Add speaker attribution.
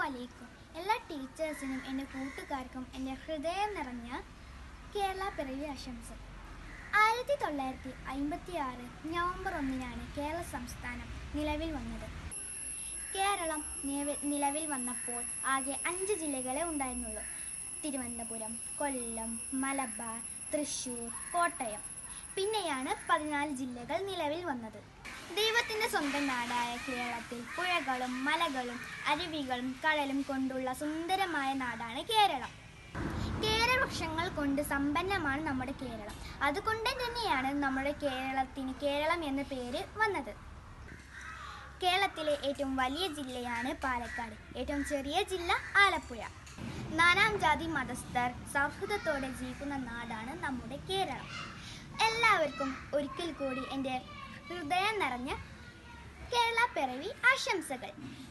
Speaker 1: അലൈക്കും എല്ലാ ടീച്ചേഴ്സിനും എൻ്റെ കൂട്ടുകാർക്കും എൻ്റെ ഹൃദയം നിറഞ്ഞ കേരള പിറവി ആശംസ ആയിരത്തി തൊള്ളായിരത്തി അമ്പത്തി ആറ് നവംബർ ഒന്നിനാണ് കേരള സംസ്ഥാനം നിലവിൽ വന്നത് കേരളം നിലവിൽ നിലവിൽ വന്നപ്പോൾ ആകെ അഞ്ച് ജില്ലകളെ ഉണ്ടായിരുന്നുള്ളൂ തിരുവനന്തപുരം കൊല്ലം മലബാർ തൃശ്ശൂർ കോട്ടയം പിന്നെയാണ് പതിനാല് ജില്ലകൾ നിലവിൽ വന്നത് ദൈവത്തിൻ്റെ സ്വന്തം നാടായ കേരളത്തിൽ പുഴകളും മലകളും അരുവികളും കടലും കൊണ്ടുള്ള സുന്ദരമായ നാടാണ് കേരളം കേരവൃക്ഷങ്ങൾ കൊണ്ട് സമ്പന്നമാണ് നമ്മുടെ കേരളം അതുകൊണ്ട് തന്നെയാണ് നമ്മുടെ കേരളത്തിന് കേരളം എന്ന പേര് വന്നത് കേരളത്തിലെ ഏറ്റവും വലിയ ജില്ലയാണ് പാലക്കാട് ഏറ്റവും ചെറിയ ജില്ല ആലപ്പുഴ നാനാം ജാതി മതസ്ഥർ സൗഹൃദത്തോടെ ജീവിക്കുന്ന നാടാണ് നമ്മുടെ കേരളം എല്ലാവർക്കും ഒരിക്കൽ കൂടി എൻ്റെ ഹൃദയം നിറഞ്ഞ കേരള പിറവി ആശംസകൾ